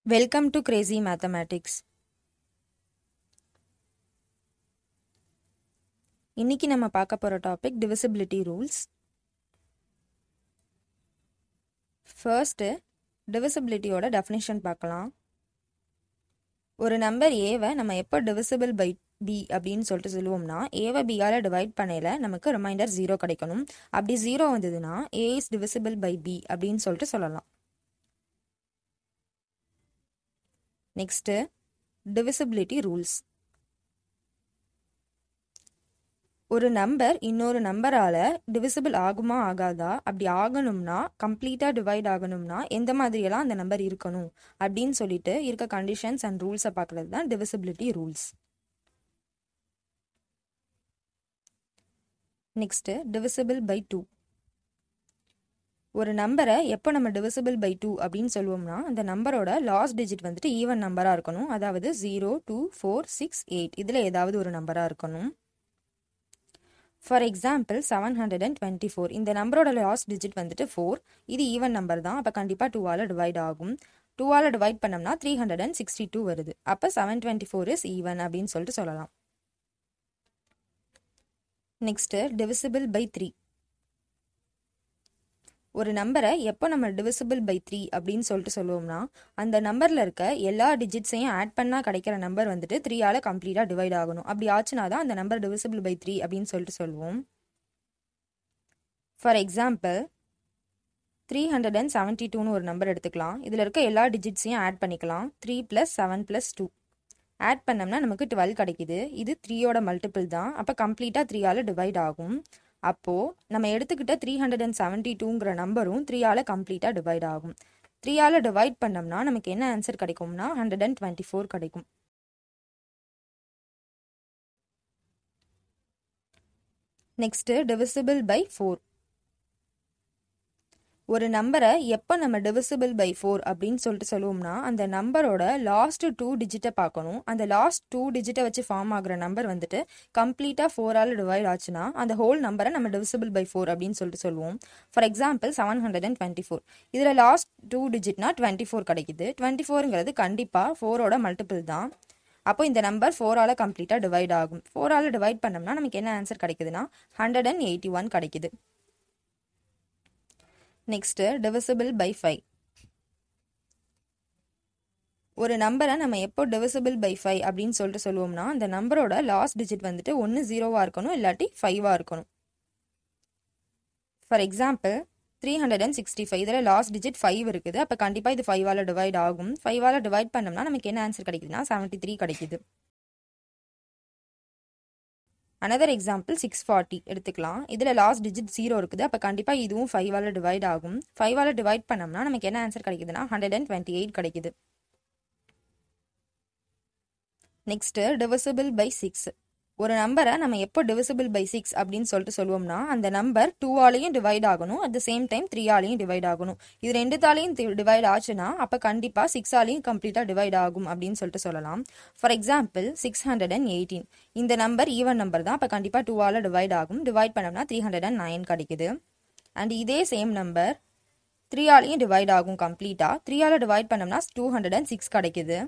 welcome to Crazy mathematics இன்னைக்கு நம்ம பார்க்க போகிற டாபிக் டிவிசிபிலிட்டி ரூல்ஸ் ஃபர்ஸ்ட்டு டிவிசிபிலிட்டியோட டெஃபினேஷன் பார்க்கலாம் ஒரு நம்பர் ஏவை நம்ம எப்போ டிவிசிபிள் பை பி அப்படின்னு சொல்லிட்டு சொல்லுவோம்னா ஏவை பியால் டிவைட் பண்ணையில் நமக்கு ரிமைண்டர் ஜீரோ கிடைக்கணும் அப்படி ஜீரோ வந்ததுன்னா A is divisible by B அப்படின்னு சொல்லிட்டு சொல்லலாம் நெக்ஸ்ட்டு டிவிசிபிலிட்டி ரூல்ஸ் ஒரு நம்பர் இன்னொரு நம்பரால் டிவிசிபிள் ஆகுமா ஆகாதா அப்படி ஆகணும்னா கம்ப்ளீட்டாக டிவைட் ஆகணும்னா எந்த மாதிரியெல்லாம் அந்த நம்பர் இருக்கணும் அப்படின்னு சொல்லிட்டு இருக்க கண்டிஷன்ஸ் அண்ட் ரூல்ஸை பார்க்குறது தான் divisibility rules next divisible by two ஒரு நம்பரை எப்போ நம்ம டிவிசிபிள் பை டூ அப்படின்னு சொல்லுவோம்னா அந்த நம்பரோட லாஸ்ட் டிஜிட் வந்துட்டு ஈவன் நம்பராக இருக்கணும் அதாவது zero two four six eight இதில் ஏதாவது ஒரு நம்பராக இருக்கணும் for example seven hundred and twenty four இந்த நம்பரோட லாஸ்ட் டிஜிட் வந்துட்டு ஃபோர் இது ஈவன் நம்பர் தான் அப்போ கண்டிப்பாக டூவால் டிவைட் ஆகும் டூவால் டிவைட் பண்ணோம்னா three hundred and sixty two வருது அப்போ seven twenty four is even அப்படின்னு சொல்லிட்டு சொல்லலாம் நெக்ஸ்ட்டு டிவிசிபிள் பை த்ரீ ஒரு நம்பரை எப்போ நம்ம டிவிசிபிள் பை த்ரீ அப்படின்னு சொல்லிட்டு சொல்லுவோம்னா அந்த நம்பரில் இருக்க எல்லா டிஜிட்ஸையும் ஆட் பண்ணால் கிடைக்கிற நம்பர் வந்துட்டு த்ரீயால் கம்ப்ளீட்டாக டிவைட் ஆகணும் அப்படி ஆச்சுனா தான் அந்த நம்பர் டிவிசிபிள் பை த்ரீ அப்படின்னு சொல்லிட்டு சொல்லுவோம் for example three hundred and seventy டூன்னு ஒரு நம்பர் எடுத்துக்கலாம் இதில் இருக்க எல்லா டிஜிட்ஸையும் ஆட் பண்ணிக்கலாம் three plus seven plus two add பண்ணோம்னா நமக்கு டுவெல் கிடைக்குது இது த்ரீயோட மல்டிபிள் தான் அப்போ கம்ப்ளீட்டாக த்ரீயால் டிவைட் ஆகும் அப்போது நம்ம எடுத்துக்கிட்ட த்ரீ ஹண்ட்ரட் அண்ட் செவன்ட்டி டூங்கிற நம்பரும் த்ரீயால் கம்ப்ளீட்டாக டிவைட் ஆகும் த்ரீயால் டிவைட் பண்ணோம்னா நமக்கு என்ன ஆன்சர் கிடைக்கும்னா ஹண்ட்ரட் அண்ட் டுவெண்ட்டி ஃபோர் கிடைக்கும் நெக்ஸ்ட்டு டிவிசிபிள் பை ஃபோர் ஒரு நம்பரை எப்போ நம்ம டிவிசிபிள் பை ஃபோர் அப்படின்னு சொல்லிட்டு சொல்லுவோம்னா அந்த நம்பரோட லாஸ்ட் டூ டிஜிட்டை பார்க்கணும் அந்த லாஸ்ட் டூ டிஜிட்டை வச்சு ஃபார்ம் ஆகுற நம்பர் வந்துட்டு கம்ப்ளீட்டாக ஃபோரால் டிவைட் ஆச்சுன்னா அந்த ஹோல் நம்பரை நம்ம டிவிசிபிள் பை ஃபோர் அப்படின்னு சொல்லிட்டு சொல்லுவோம் for example seven hundred and twenty four இதில் லாஸ்ட் டூ டிஜிட்னா டுவெண்ட்டி ஃபோர் கிடைக்குது டுவெண்ட்டி ஃபோருங்கிறது கண்டிப்பாக ஃபோரோட மல்டிபிள் தான் அப்போ இந்த நம்பர் ஃபோரால் கம்ப்ளீட்டாக டிவைட் ஆகும் ஃபோரால் டிவைட் பண்ணோம்னா நமக்கு என்ன ஆன்சர் கிடைக்குதுன்னா ஹண்ட்ரட் அண்ட் எயிட்டி ஒன் கிடைக்குது நெக்ஸ்ட்டு டிவிசிபிள் பை ஃபைவ் ஒரு நம்பரை நம்ம எப்போ டிவிசிபிள் பை ஃபைவ் அப்படின்னு சொல்லிட்டு சொல்லுவோம்னா அந்த நம்பரோட லாஸ்ட் டிஜிட் வந்துட்டு ஒன்று ஜீரோவாக இருக்கணும் இல்லாட்டி ஃபைவாக இருக்கணும் for example three hundred and sixty five இதில் லாஸ்ட் டிஜிட் ஃபைவ் இருக்குது அப்போ கண்டிப்பாக இது ஃபைவால் டிவைட் ஆகும் ஃபைவால் டிவைட் பண்ணோம்னா நமக்கு என்ன ஆன்சர் கிடைக்குதுன்னா செவன்ட்டி த்ரீ கிடைக்குது அனதர் எக்ஸாம்பிள் சிக்ஸ் ஃபார்ட்டி எடுத்துக்கலாம் இதில் லாஸ்ட் டிஜிட் ஜீரோ இருக்குது அப்போ கண்டிப்பாக இதுவும் ஃபைவால் டிவைட் ஆகும் ஃபைவால் டிவைட் பண்ணோம்னா நமக்கு என்ன ஆன்சர் கிடைக்குதுன்னா ஹண்ட்ரட் அண்ட் டுவெண்ட்டி எயிட் கிடைக்குது நெக்ஸ்ட்டு டிவிசிபிள் பை சிக்ஸ் ஒரு நம்பரை நம்ம எப்போ டிவிசிபிள் பை சிக்ஸ் அப்படின்னு சொல்லிட்டு சொல்லுவோம்னா அந்த நம்பர் டூவாலையும் டிவைட் ஆகணும் அட் த சேம் டைம் த்ரீயாலையும் டிவைட் ஆகணும் இது ரெண்டுத்தாலையும் டிவைட் ஆச்சுன்னா அப்போ கண்டிப்பாக சிக்ஸாலையும் கம்ப்ளீட்டாக டிவைட் ஆகும் அப்படின்னு சொல்லிட்டு சொல்லலாம் for example six hundred and eighteen இந்த நம்பர் ஈவன் நம்பர் தான் அப்போ கண்டிப்பாக டூவால் டிவைட் ஆகும் டிவைட் பண்ணோம்னா த்ரீ ஹண்ட்ரட் அண்ட் நைன் கிடைக்குது அண்ட் இதே சேம் நம்பர் த்ரீயாலையும் டிவைட் ஆகும் கம்ப்ளீட்டாக த்ரீயால் டிவைட் பண்ணோம்னா டூ ஹண்ட்ரட் அண்ட் சிக்ஸ் கிடைக்குது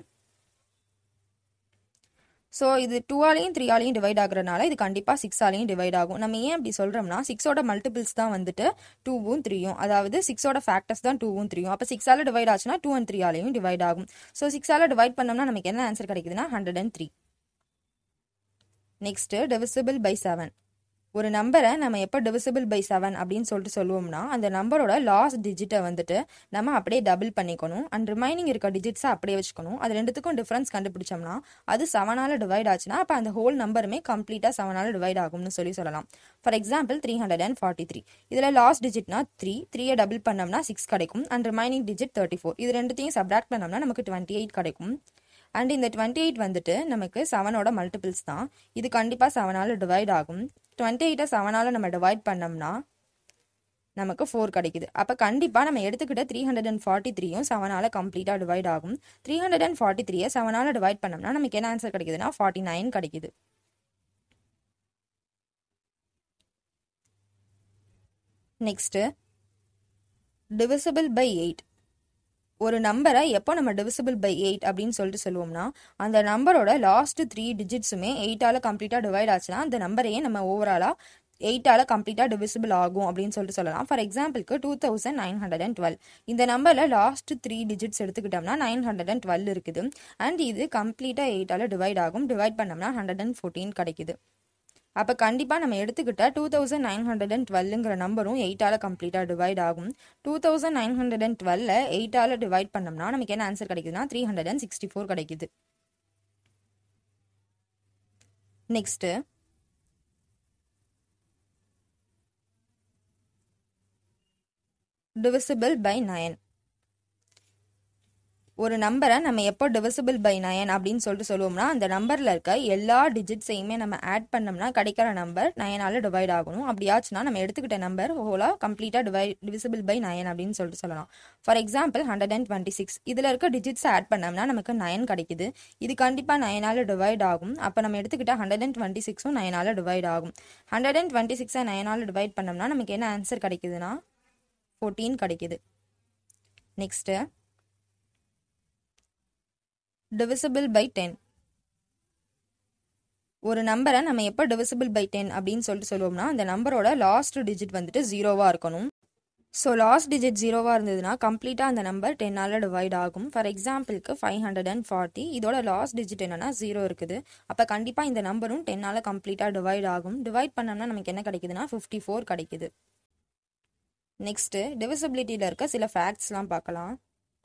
ஸோ இது டூவாலையும் த்ரீயாலையும் டிவைட் ஆகுறதுனால இது கண்டிப்பாக சிக்ஸாலையும் டிவைட் ஆகும் நம்ம ஏன் அப்படி சொல்கிறோம்னா சிக்ஸோட மல்டிபிள்ஸ் தான் வந்துட்டு டூவும் த்ரீயும் அதாவது சிக்ஸோட ஃபேக்டர்ஸ் தான் டூவும் த்ரீயும் அப்போ சிக்ஸால் டிவைட் ஆச்சுன்னா டூ அண்ட் த்ரீயாலையும் டிவைட் ஆகும் ஸோ சிக்ஸால் டிவைட் பண்ணோம்னா நமக்கு என்ன ஆன்சர் கிடைக்குதுன்னா hundred and three next divisible by seven ஒரு நம்பரை நம்ம எப்போ டிவிசிபிள் பை செவன் அப்படின்னு சொல்லிட்டு சொல்லுவோம்னா அந்த நம்பரோட லாஸ்ட் டிஜிட்டை வந்துட்டு நம்ம அப்படியே டபுள் பண்ணிக்கணும் அண்ட் ரிமைனிங் இருக்க டிஜிட்ஸை அப்படியே வச்சுக்கணும் அது ரெண்டுத்துக்கும் டிஃப்ரென்ஸ் கண்டுபிடிச்சோம்னா அது செவனால் டிவைட் ஆச்சுன்னா அப்போ அந்த ஹோல் நம்பருமே கம்ப்ளீட்டாக செவனால் டிவைட் ஆகும்னு சொல்லி சொல்லலாம் for example three hundred and forty three இதில் லாஸ்ட் டிஜிட்னா த்ரீ த்ரீயை டபுள் பண்ணோம்னா சிக்ஸ் கிடைக்கும் and remaining digit thirty four இது ரெண்டுத்தையும் சப்ராக்ட் பண்ணோம்னா நமக்கு டுவெண்ட்டி எயிட் கிடைக்கும் அண்ட் இந்த டுவெண்ட்டி எயிட் வந்துட்டு நமக்கு செவனோட மல்டிபிள்ஸ் தான் இது கண்டிப்பாக செவனால் டிவைட் ஆகும் டுவெண்ட்டி எயிட்டை செவனால் நம்ம டிவைட் பண்ணோம்னா நமக்கு ஃபோர் கிடைக்குது அப்போ கண்டிப்பாக நம்ம எடுத்துக்கிட்ட த்ரீ ஹண்ட்ரட் அண்ட் ஃபார்ட்டி த்ரீயும் செவனால் கம்ப்ளீட்டாக டிவைட் ஆகும் த்ரீ ஹண்ட்ரட் அண்ட் ஃபார்ட்டி த்ரீயை செவனால் டிவைட் பண்ணோம்னா நமக்கு என்ன ஆன்சர் கிடைக்குதுன்னா ஃபார்ட்டி நைன் கிடைக்குது நெக்ஸ்ட்டு டிவிசிபிள் பை எயிட் ஒரு நம்பரை எப்போ நம்ம டிவிசிபிள் பை எயிட் அப்படின்னு சொல்லிட்டு சொல்லுவோம்னா அந்த நம்பரோட லாஸ்ட் த்ரீ டிஜிட்ஸுமே எயிட்டால கம்ப்ளீட்டாக டிவைட் ஆச்சுன்னா அந்த நம்பரையே நம்ம ஓவராலாக எயிட்டால கம்ப்ளீட்டாக டிவிசிபிள் ஆகும் அப்படின்னு சொல்லிட்டு சொல்லலாம் ஃபார் எக்ஸாம்பிளுக்கு two thousand nine hundred and twelve இந்த நம்பரில் லாஸ்ட் த்ரீ டிஜிட்ஸ் எடுத்துக்கிட்டோம்னா நைன் ஹண்ட்ரட் அண்ட் டுவெல் இருக்குது அண்ட் இது கம்ப்ளீட்டாக எயிட்டால டிவைட் ஆகும் டிவைட் பண்ணோம்னா ஹண்ட்ரட் அண்ட் ஃபோர்டீன் கிடைக்குது அப்போ கண்டிப்பாக நம்ம எடுத்துக்கிட்ட two thousand nine hundred and டுவெல்லுங்கிற நம்பரும் எயிட்டால் கம்ப்ளீட்டாக டிவைட் ஆகும் two thousand nine hundred and டுவெல்ல எயிட்டால் டிவைட் பண்ணோம்னா நமக்கு என்ன ஆன்சர் கிடைக்குதுன்னா three hundred and sixty four கிடைக்குது நெக்ஸ்ட்டு டிவிசிபிள் பை நயன் ஒரு நம்பரை நம்ம எப்போ டிவிசிபிள் பை நயன் அப்படின்னு சொல்லிட்டு சொல்லுவோம்னா அந்த நம்பரில் இருக்க எல்லா டிஜிட்ஸையுமே நம்ம ஆட் பண்ணோம்னா கிடைக்கிற நம்பர் நயனால் டிவைட் ஆகணும் அப்படியாச்சுன்னா நம்ம எடுத்துக்கிட்ட நம்பர் ஹோலாக கம்ப்ளீட்டாக டிவைட் டிவிசிபிள் பை நயன் அப்படின்னு சொல்லிட்டு சொல்லலாம் for example hundred and twenty six இதில் இருக்க டிஜிட்ஸை ஆட் பண்ணோம்னா நமக்கு நயன் கிடைக்குது இது கண்டிப்பாக நயனால் டிவைட் ஆகும் அப்போ நம்ம எடுத்துக்கிட்ட ஹண்ட்ரட் அண்ட் டுவெண்ட்டி சிக்ஸும் நயனால் டிவைட் ஆகும் ஹண்ட்ரட் அண்ட் டுவெண்ட்டி சிக்ஸை நயனால் டிவைட் பண்ணோம்னா நமக்கு என்ன ஆன்சர் கிடைக்குதுன்னா ஃபோர்டீன் கிடைக்குது நெக்ஸ்ட்டு டிவிசிபிள் பை டென் ஒரு நம்பரை நம்ம எப்போ டிவிசிபிள் பை டென் அப்படின்னு சொல்லிட்டு சொல்லுவோம்னா அந்த நம்பரோட லாஸ்ட் டிஜிட் வந்துட்டு ஜீரோவாக இருக்கணும் ஸோ லாஸ்ட் டிஜிட் ஜீரோவாக இருந்ததுன்னா கம்ப்ளீட்டாக அந்த நம்பர் டென்னால் டிவைட் ஆகும் ஃபார் எக்ஸாம்பிளுக்கு ஃபைவ் ஹண்ட்ரட் அண்ட் ஃபார்ட்டி இதோட லாஸ்ட் டிஜிட் என்னன்னா ஜீரோ இருக்குது அப்போ கண்டிப்பாக இந்த நம்பரும் டென்னால் கம்ப்ளீட்டாக டிவைட் ஆகும் டிவைட் பண்ணோம்னா நமக்கு என்ன கிடைக்குதுன்னா ஃபிஃப்டி ஃபோர் கிடைக்குது நெக்ஸ்ட்டு டிவிசிபிலிட்டியில் இருக்க சில ஃபேக்ட்ஸ்லாம் பார்க்கலாம்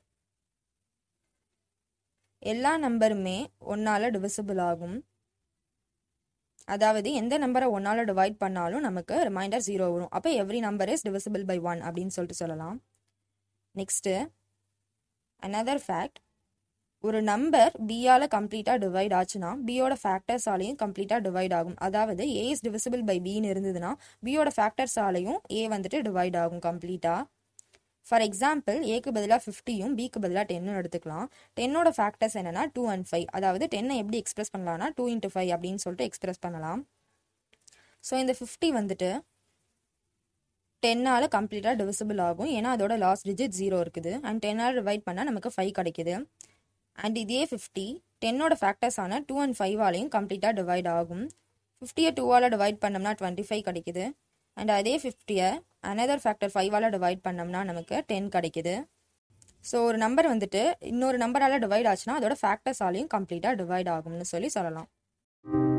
எல்லா நம்பருமே ஒன்றால் டிவிசிபிள் ஆகும் அதாவது எந்த நம்பரை ஒன்றால் டிவைட் பண்ணாலும் நமக்கு ரிமைண்டர் ஜீரோ வரும் அப்போ every number is divisible by one அப்படின்னு சொல்லிட்டு சொல்லலாம் நெக்ஸ்ட்டு அனதர் ஃபேக்ட் ஒரு நம்பர் பியால் கம்ப்ளீட்டாக டிவைட் ஆச்சுன்னா பியோட ஃபேக்டர்ஸாலையும் கம்ப்ளீட்டாக டிவைட் ஆகும் அதாவது ஏ இஸ் டிவிசிபிள் பை பின்னு இருந்ததுன்னா பியோட ஃபேக்டர்ஸாலையும் ஏ வந்துட்டு டிவைட் ஆகும் கம்ப்ளீட்டாக ஃபார் எக்ஸாம்பிள் ஏக்கு பதிலாக ஃபிஃப்டியும் பிக்கு பதிலாக டென்னும் எடுத்துக்கலாம் டென்னோட ஃபேக்டர்ஸ் என்னன்னா டூ அண்ட் ஃபைவ் அதாவது டென்னை எப்படி எக்ஸ்பிரஸ் பண்ணலாம்னா டூ இன்ட்டு ஃபைவ் அப்படின்னு சொல்லிட்டு எக்ஸ்பிரஸ் பண்ணலாம் ஸோ இந்த ஃபிஃப்டி வந்துட்டு டென்னால் கம்ப்ளீட்டாக டிவிசிபிள் ஆகும் ஏன்னா அதோட லாஸ்ட் டிஜிட் ஜீரோ இருக்குது அண்ட் டென்னால் டிவைட் பண்ணால் நமக்கு ஃபைவ் கிடைக்குது அண்ட் இதே ஃபிஃப்டி டென்னோட ஃபேக்டர்ஸான டூ அண்ட் ஃபைவாலையும் கம்ப்ளீட்டாக டிவைட் ஆகும் ஃபிஃப்டியை டூவால் டிவைட் பண்ணோம்னா டுவெண்ட்டி ஃபைவ் கிடைக்குது அண்ட் அதே ஃபிஃப்டியை அனதர் ஃபேக்டர் ஃபைவால் டிவைட் பண்ணோம்னா நமக்கு டென் கிடைக்குது ஸோ ஒரு நம்பர் வந்துட்டு இன்னொரு நம்பரால் டிவைட் ஆச்சுன்னா அதோட ஃபேக்டர்ஸாலையும் கம்ப்ளீட்டாக டிவைட் ஆகும்னு சொல்லி சொல்லலாம்